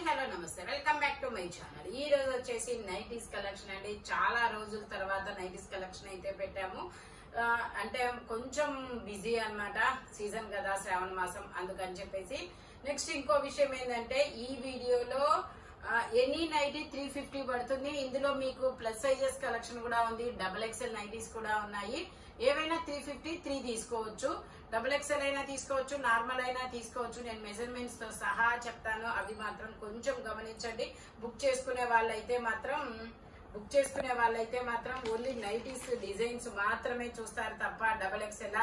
Hello నమస్తే welcome back to my channel ఈ రోజు వచ్చేసి నైటీస్ కలెక్షన్ అండి చాలా రోజుల తర్వాత నైటీస్ కలెక్షన్ అయితే పెట్టాము ఆ, అంటే కొంచెం బిజీ అన్నమాట సీజన్ కదా శ్రావణ మాసం అందుకని చెప్పేసి నెక్స్ట్ ఇంకో విషయం ఏంటంటే ఈ వీడియోలో ఎనీ నైటీ త్రీ ఫిఫ్టీ పడుతుంది ఇందులో మీకు ప్లస్ సైజెస్ కలెక్షన్ కూడా ఉంది డబుల్ ఎక్స్ఎల్ నైటీస్ కూడా ఉన్నాయి ఏవైనా త్రీ ఫిఫ్టీ త్రీ తీసుకోవచ్చు డబుల్ ఎక్స్ఎల్ అయినా తీసుకోవచ్చు నార్మల్ అయినా తీసుకోవచ్చు నేను మెజర్మెంట్స్ తో సహా చెప్తాను అవి మాత్రం కొంచెం గమనించండి బుక్ చేసుకునే వాళ్ళైతే మాత్రం బుక్ చేసుకునే వాళ్ళైతే మాత్రం ఓన్లీ నైటీస్ డిజైన్స్ మాత్రమే చూస్తారు తప్ప డబుల్ ఎక్స్ఎల్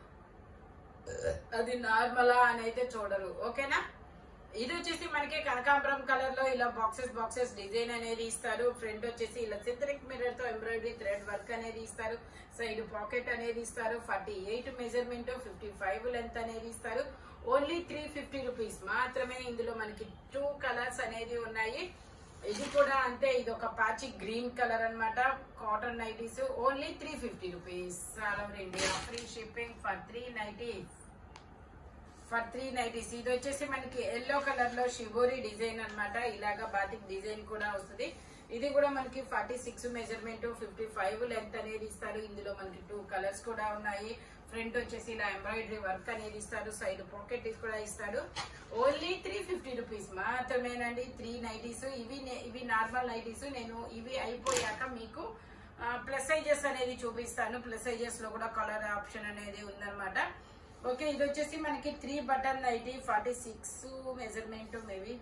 అది నార్మలా అని అయితే చూడరు ఓకేనా ఇది వచ్చేసి మనకి కనకాంబరం కలర్ లో ఇలా బాక్సెస్ బాక్సెస్ డిజైన్ అనేది ఇస్తారు ఫ్రంట్ వచ్చేసి ఇలా సింథటిక్ మిర్రర్ తో ఎంబ్రాయిడరీ థ్రెడ్ వర్క్ అనేది ఇస్తారు సైడ్ పాకెట్ అనేది ఇస్తారు forty eight measurement fifty five length అనేది ఇస్తారు ఓన్లీ త్రీ ఫిఫ్టీ రూపీస్ మాత్రమే ఇందులో మనకి టూ కలర్స్ అనేది ఉన్నాయి ఇది కూడా అంతే ఇది ఒక పాచి గ్రీన్ కలర్ అన్నమాట cotton nighties only three fifty rupees all over India free shipping for three nighties for three nighties ఇది వచ్చేసి మనకి ఎల్లో కలర్ లో షిబోరి డిజైన్ అన్నమాట ఇలాగా బాతిక్ డిజైన్ కూడా వస్తుంది ఇది కూడా మనకి forty six measurement fifty five length అనేది ఇస్తారు ఇందులో మనకి టూ కలర్స్ కూడా ఉన్నాయి ఫ్రంట్ వచ్చేసి ఇలా ఎంబ్రాయిడరీ వర్క్ అనేది ఇస్తారు సైడ్ పాకెట్ కూడా ఇస్తారు ఓన్లీ త్రీ ఫిఫ్టీ రూపీస్ మాత్రమేనండి త్రీ నైటీస్ ఇవి నే- ఇవి నార్మల్ నైటీస్ నేను ఇవి అయిపోయాక మీకు ప్లస్ సైజెస్ అనేది చూపిస్తాను ప్లస్ సైజెస్ లో కూడా కలర్ ఆప్షన్ అనేది ఉందన్నమాట ఓకే ఇది వచ్చేసి మనకి three button nighty forty six measurement maybe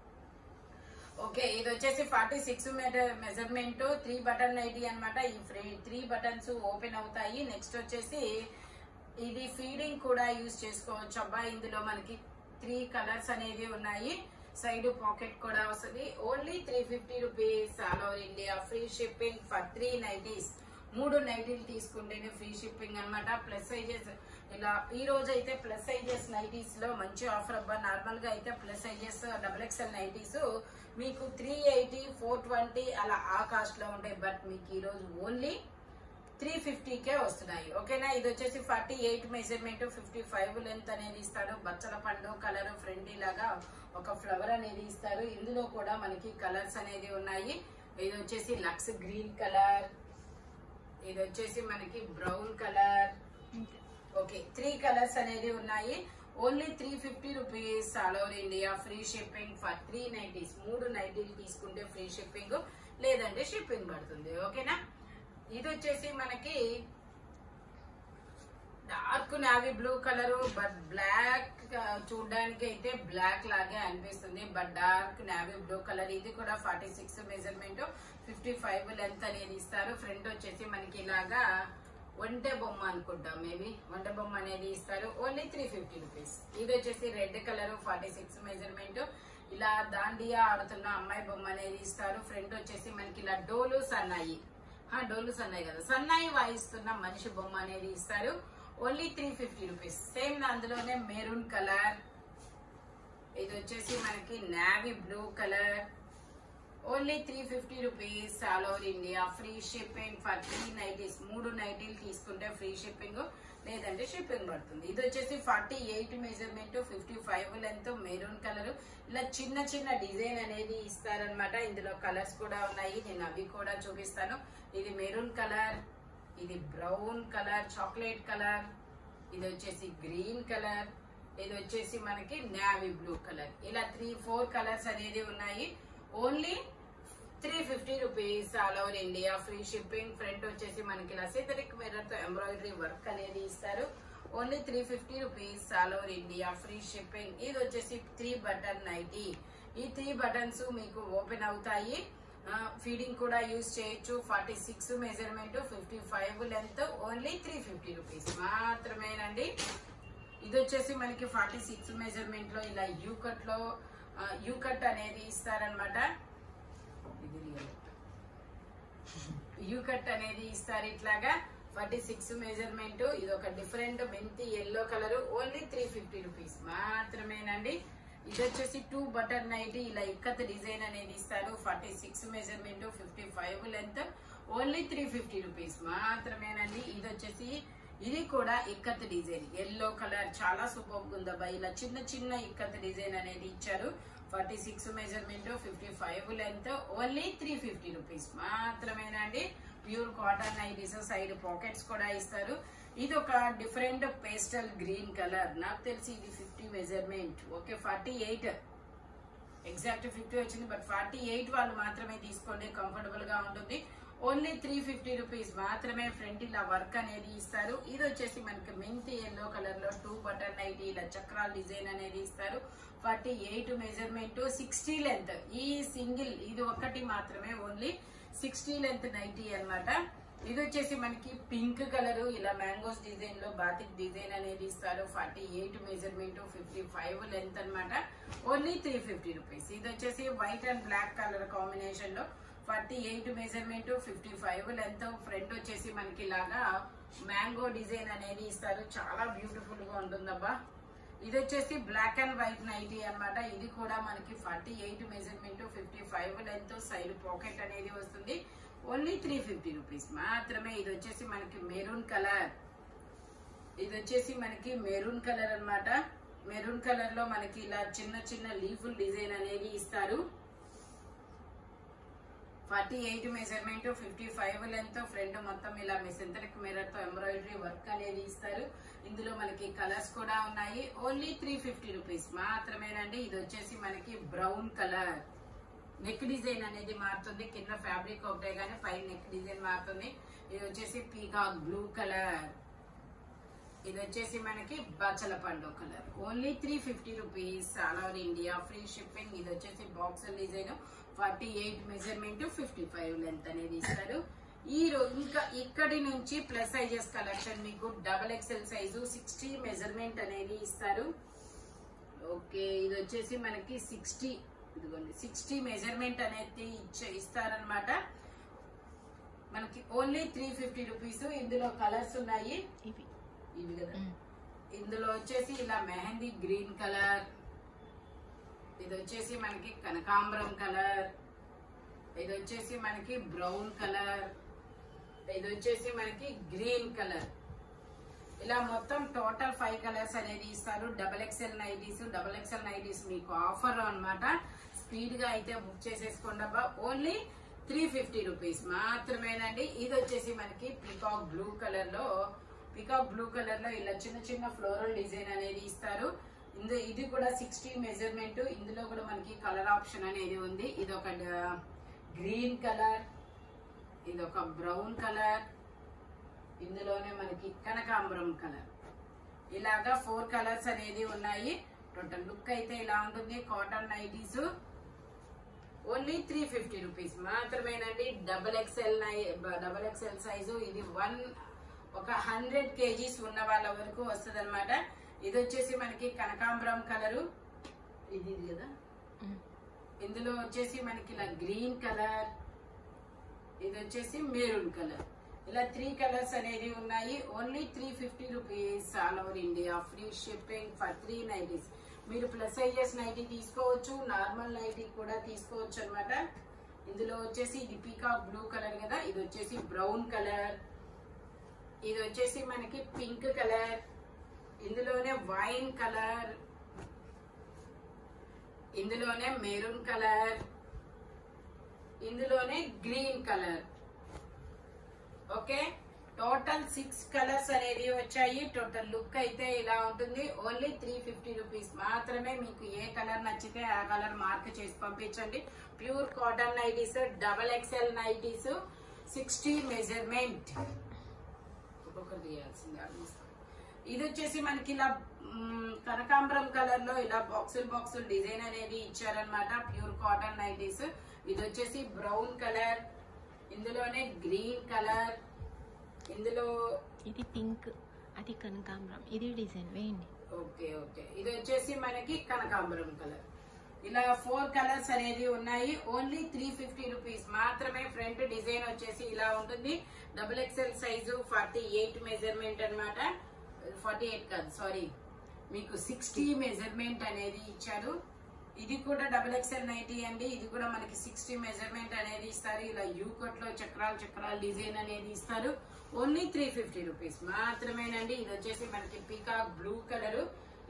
okay ఇది వచ్చేసి forty six measurement three button nighty అన్నమాట ఈ త్రీ బటన్స్ ఓపెన్ అవుతాయి నెక్స్ట్ వచ్చేసి ఇది ఫీడింగ్ కూడా యూజ్ చేసుకోవచ్చు అబ్బా ఇందులో మనకి త్రీ కలర్స్ అనేవి ఉన్నాయి సైడ్ పాకెట్ కూడా వస్తుంది only three fifty rupees all over India free shipping for three nighties మూడు నైటీలు తీసుకుంటేనే ఫ్రీ షిప్పింగ్ అన్నమాట ప్లస్ సైజెస్ ఇలా ఈ రోజు అయితే ప్లస్ సైజెస్ నైటీస్ లో మంచి ఆఫర్ అబ్బా నార్మల్ గా అయితే plus sizes double XL nighties మీకు త్రీ ఎయిటీ ఫోర్ ట్వంటీ అలా ఆ కాస్ట్ లో ఉంటాయి బట్ మీకు ఈ రోజు ఓన్లీ త్రీ ఫిఫ్టీకే వస్తున్నాయి ఓకేనా ఇది వచ్చేసి forty eight measurement fifty five length అనేది ఇస్తాడు బచ్చల పండు కలర్ ఫ్రెండ్లీ లాగా ఒక ఫ్లవర్ అనేది ఇస్తారు ఇందులో కూడా మనకి కలర్స్ అనేది ఉన్నాయి ఇది వచ్చేసి లక్స్ గ్రీన్ కలర్ ఇది వచ్చేసి మనకి brown colour okay three colours అనేది ఉన్నాయి only three fifty rupees all over India free shipping for three nighties మూడు నైటీలు తీసుకుంటే ఫ్రీ షిప్పింగ్ లేదంటే షిప్పింగ్ పడుతుంది ఓకేనా ఇది వచ్చేసి మనకి dark navy blue colour but black చూడడానికి అయితే బ్లాక్ లాగే అనిపిస్తుంది but dark navy blue colour ఇది కూడా forty six measurement fifty five length అనేది ఇస్తారు ఫ్రంట్ వచ్చేసి మనకి ఇలాగా ఒంటె బొమ్మ అనుకుంటాం మేబీ ఒంటె బొమ్మ అనేది ఇస్తారు ఓన్లీ త్రీ ఫిఫ్టీ రూపీస్ ఇది వచ్చేసి red colour forty six measurement ఇలా దాండియా ఆడుతున్న అమ్మాయి బొమ్మ అనేది ఇస్తారు ఫ్రంట్ వచ్చేసి మనకి ఇలా డోలు సన్నాయి ఆ, డోలు సన్నాయి కదా సన్నాయి వాయిస్తున్న మనిషి బొమ్మ అనేది ఇస్తారు only three fifty rupees same అందులోనే మెరూన్ కలర్ ఇది వచ్చేసి మనకి navy blue colour only three fifty rupees all over India free shipping for three nighties మూడు నైటీలు తీసుకుంటే ఫ్రీ షిప్పింగ్ లేదంటే షిప్పింగ్ పడుతుంది ఇది వచ్చేసి forty eight measurement fifty five length maroon colour ఇలా చిన్న చిన్న డిజైన్ అనేది ఇస్తారనమాట ఇందులో కలర్స్ కూడా ఉన్నాయి నేను అవి కూడా చూపిస్తాను ఇది మెరూన్ కలర్ ఇది బ్రౌన్ కలర్ చాక్లెట్ కలర్ ఇది వచ్చేసి గ్రీన్ కలర్ ఇది వచ్చేసి మనకి నావీ బ్లూ కలర్ ఇలా త్రీ ఫోర్ కలర్స్ అనేది ఉన్నాయి only three fifty rupees all over India free shipping front వచ్చేసి మనకి ఇలా సింథటిక్ మిర్రర్ తో ఎంబ్రాయిడరీ వర్క్ అనేది ఇస్తారు only three fifty rupees all over India free shipping ఇది వచ్చేసి త్రీ బటన్ నైటీ ఈ త్రీ బటన్స్ మీకు ఓపెన్ అవుతాయి ఫీడింగ్ కూడా యూజ్ చేయొచ్చు forty six measurement fifty five length only three fifty rupees మాత్రమేనండి ఇది వచ్చేసి మనకి ఫార్టీ సిక్స్ మెజర్మెంట్ లో ఇలా యూ కట్ లో యూ కట్ అనేది ఇస్తారనమాట ఇది రియల్ యూ కట్ అనేది ఇస్తారు ఇట్లాగా ఫార్టీ సిక్స్ మెజర్మెంట్ ఇది ఒక డిఫరెంట్ మెంతి yellow colour only three fifty rupees మాత్రమేనండి ఇది వచ్చేసి టూ బటర్ నైటీ ఇలా ఇక్కత్ డిజైన్ అనేది ఇస్తారు forty six measurement fifty five length only three fifty rupees మాత్రమేనండి ఇది వచ్చేసి ఇది కూడా ఇక్కత్ డిజైన్ ఎల్లో కలర్ చాలా సూపర్ ఉందబ్బా ఇలా చిన్న చిన్న ఇక్కత్ డిజైన్ అనేది ఇచ్చారు forty six measurement fifty five length only three fifty rupees మాత్రమేనండి pure cotton nighties side pockets కూడా ఇస్తారు ఇది ఒక డిఫరెంట్ పేస్టల్ గ్రీన్ కలర్ నాకు తెలిసి ఇది fifty measurement okay forty eight exact fifty వచ్చింది బట్ ఫార్టీ ఎయిట్ వాళ్ళు మాత్రమే తీసుకోండి కంఫర్టబుల్ గా ఉంటుంది ఓన్లీ త్రీ ఫిఫ్టీ రూపీస్ మాత్రమే ఫ్రంట్ ఇలా వర్క్ అనేది ఇస్తారు ఇది వచ్చేసి మనకి మెంతి ఎల్లో కలర్ లో టూ బటన్ నైట్ ఇలా చక్రాల డిజైన్ అనేది ఇస్తారు forty eight measurement sixty length ఈ సింగిల్ ఇది ఒక్కటి మాత్రమే ఓన్లీ సిక్స్టీ లెంత్ నైటీ అన్నమాట ఇది వచ్చేసి మనకి పింక్ కలర్ ఇలా మ్యాంగోస్ డిజైన్ లో బాతిక్ డిజైన్ అనేది ఇస్తారు forty eight measurement fifty five length అన్నమాట ఓన్లీ త్రీ ఫిఫ్టీ రూపీస్ ఇది వచ్చేసి white and black colour combination లో forty eight measurement fifty five length front వచ్చేసి మనకి ఇలాగా మ్యాంగో డిజైన్ అనేది ఇస్తారు చాలా బ్యూటిఫుల్ గా ఉంటుందబ్బా ఇది వచ్చేసి బ్లాక్ అండ్ వైట్ నైటీ అన్నమాట ఇది కూడా మనకి forty eight measurement fifty five length side pocket అనేది వస్తుంది ఓన్లీ త్రీ ఫిఫ్టీ రూపీస్ మాత్రమే ఇది వచ్చేసి మనకి మెరూన్ కలర్ ఇది వచ్చేసి మనకి మెరూన్ కలర్ అన్నమాట మెరూన్ కలర్ లో మనకి ఇలా చిన్న చిన్న లీఫుల్ డిజైన్ అనేది ఇస్తారు forty eight measurement fifty five length front మొత్తం ఇలా సింథటిక్ మిర్రర్ తో ఎంబ్రాయిడరీ వర్క్ అనేది ఇస్తారు ఇందులో మనకి కలర్స్ కూడా ఉన్నాయి ఓన్లీ త్రీ ఫిఫ్టీ రూపీస్ మాత్రమేనండి ఇది వచ్చేసి మనకి బ్రౌన్ కలర్ నెక్ డిజైన్ అనేది మారుతుంది కింద ఫ్యాబ్రిక్ ఒకటే కానీ పైన నెక్ డిజైన్ మారుతుంది ఇది వచ్చేసి పీకాక్ బ్లూ కలర్ ఇది వచ్చేసి మనకి బచ్చల పండు colour only three fifty rupees all over India free shipping ఇది వచ్చేసి box design forty eight measurement fifty five length అనేది ఇస్తారు ఈ రో ఇంకా ఇక్కడి నుంచి ప్లస్ సైజెస్ కలెక్షన్ మీకు double XL size sixty measurement అనేది ఇస్తారు ఓకే ఇది వచ్చేసి మనకి సిక్స్టీ ఇదిగోండి సిక్స్టీ మెజర్మెంట్ అనేది ఇచ్చే ఇస్తారనమాట మనకి ఓన్లీ త్రీ ఫిఫ్టీ రూపీస్ ఇందులో కలర్స్ ఉన్నాయి ఇవి ఇవి కదా మ్మ్. ఇందులో వచ్చేసి ఇలా మెహందీ గ్రీన్ కలర్ ఇది వచ్చేసి మనకి కనకాంబరం కలర్ ఇది వచ్చేసి మనకి బ్రౌన్ కలర్ ఇది వచ్చేసి మనకి గ్రీన్ కలర్ ఇలా మొత్తం టోటల్ ఫైవ్ కలర్స్ అనేది ఇస్తారు double XL nighties double XL nighties మీకు ఆఫర్ అన్నమాట స్పీడ్ గా అయితే బుక్ చేసేసుకోండి అబ్బా ఓన్లీ త్రీ ఫిఫ్టీ రూపీస్ మాత్రమేనండి ఇది వచ్చేసి మనకి పికాక్ బ్లూ కలర్ లో పికాక్ బ్లూ కలర్ లో ఇలా చిన్న చిన్న ఫ్లోరల్ డిజైన్ అనేది ఇస్తారు ఇందు ఇది కూడా సిక్స్టీ మెజర్మెంట్ ఇందులో కూడా మనకి కలర్ ఆప్షన్ అనేది ఉంది ఇది ఒక గ్రీన్ కలర్ ఇది ఒక బ్రౌన్ కలర్ ఇందులోనే మనకి కనకాంబరం కలర్ ఇలాగా ఫోర్ కలర్స్ అనేది ఉన్నాయి టోటల్ లుక్ అయితే ఇలా ఉంటుంది cotton nighties only three fifty rupees మాత్రమేనండి డబల్ ఎక్స్ఎల్ నై డబల్ ఎక్స్ఎల్ సైజు ఇది వన్ ఒక హండ్రెడ్ కేజీస్ ఉన్న వాళ్ళ వరకు వస్తుంది అనమాట ఇది వచ్చేసి మనకి కనకాంబరం కలరు ఇది ఇది కదా మ్మ్. ఇందులో వచ్చేసి మనకి ఇలా గ్రీన్ కలర్ ఇది వచ్చేసి మెరూన్ కలర్ ఇలా త్రీ కలర్స్ అనేది ఉన్నాయి only three fifty rupees all over India free shipping for three nighties మీరు ప్లస్ సైజెస్ నైటీ తీసుకోవచ్చు నార్మల్ నైటీ కూడా తీసుకోవచ్చు అన్నమాట ఇందులో వచ్చేసి ఇది పీకాక్ బ్లూ కలర్ కదా ఇది వచ్చేసి బ్రౌన్ కలర్ ఇది వచ్చేసి మనకి పింక్ కలర్ ఇందులోనే వైన్ కలర్ ఇందులోనే మెరూన్ కలర్ ఇందులోనే green colour okay total six colours అనేది వచ్చాయి టోటల్ లుక్ అయితే ఇలా ఉంటుంది ఓన్లీ త్రీ ఫిఫ్టీ రూపీస్ మాత్రమే మీకు ఏ కలర్ నచ్చితే ఆ కలర్ మార్క్ చేసి పంపించండి pure cotton nighties double XL nighties sixty measurement ఒక్కొక్కరు తీయాల్సింది ఆల్మోస్ట్ ఇది వచ్చేసి మనకి ఇలా మ్, కనకాంబరం కలర్ లో ఇలా బాక్సులు బాక్సులు డిజైన్ అనేది ఇచ్చారనమాట ప్యూర్ కాటన్ నైటీస్ ఇది వచ్చేసి బ్రౌన్ కలర్ ఇందులోనే గ్రీన్ కలర్ ఇందులో ఇది పింక్ అది కనకాంబరం ఇది డిజైన్ వేయండి ఓకే ఓకే ఇది వచ్చేసి మనకి కనకాంబరం కలర్ ఇలా ఫోర్ కలర్స్ అనేది ఉన్నాయి ఓన్లీ త్రీ ఫిఫ్టీ రూపీస్ మాత్రమే ఫ్రంట్ డిజైన్ వచ్చేసి ఇలా ఉంటుంది double XL size forty eight measurement అనమాట ఫార్టీ ఎయిట్ కాదు సారీ మీకు సిక్స్టీ మెజర్మెంట్ అనేది ఇచ్చారు ఇది కూడా డబుల్ ఎక్స్ఎల్ నైటీ అండి ఇది కూడా మనకి సిక్స్టీ మెజర్మెంట్ అనేది ఇస్తారు ఇలా యూ కట్ లో చక్రాలు చక్రాలు డిజైన్ అనేది ఇస్తారు ఓన్లీ త్రీ ఫిఫ్టీ రూపీస్ మాత్రమేనండి ఇది వచ్చేసి మనకి పీకాక్ బ్లూ కలర్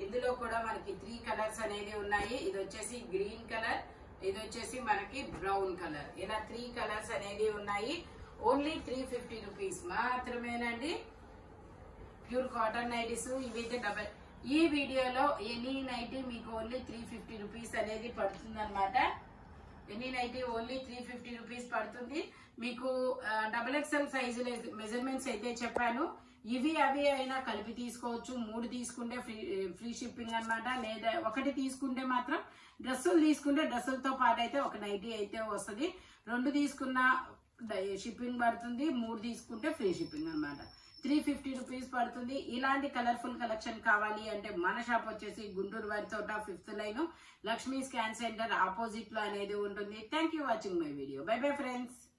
ఇందులో కూడా మనకి త్రీ కలర్స్ అనేది ఉన్నాయి ఇది వచ్చేసి గ్రీన్ కలర్ ఇది వచ్చేసి మనకి బ్రౌన్ కలర్ ఇలా త్రీ కలర్స్ అనేది ఉన్నాయి ఓన్లీ త్రీ ఫిఫ్టీ రూపీస్ మాత్రమేనండి ప్యూర్ కాటన్ నైటీస్ ఇవైతే డబల్ ఈ వీడియోలో ఎనీ నైటీ మీకు ఓన్లీ త్రీ ఫిఫ్టీ రూపీస్ అనేది పడుతుంది అనమాట any nighty only three fifty rupees పడుతుంది మీకు డబల్ ఎక్స్ఎల్ సైజు మెజర్మెంట్స్ అయితే చెప్పాను ఇవి అవి అయినా కలిపి తీసుకోవచ్చు మూడు తీసుకుంటే ఫ్రీ ఫ్రీ షిప్పింగ్ అన్నమాట లేదా ఒకటి తీసుకుంటే మాత్రం డ్రెస్సులు తీసుకుంటే డ్రెస్సులతో పాటు అయితే ఒక నైటీ అయితే వస్తుంది రెండు తీసుకున్న షిప్పింగ్ పడుతుంది మూడు తీసుకుంటే ఫ్రీ షిప్పింగ్ అన్నమాట త్రీ ఫిఫ్టీ రూపీస్ పడుతుంది ఇలాంటి కలర్ఫుల్ కలెక్షన్ కావాలి అంటే మన షాప్ వచ్చేసి గుంటూరు వారి తోట fifth line Lakshmi scan centre opposite లో అనేది ఉంటుంది thank you watching my video bye bye friends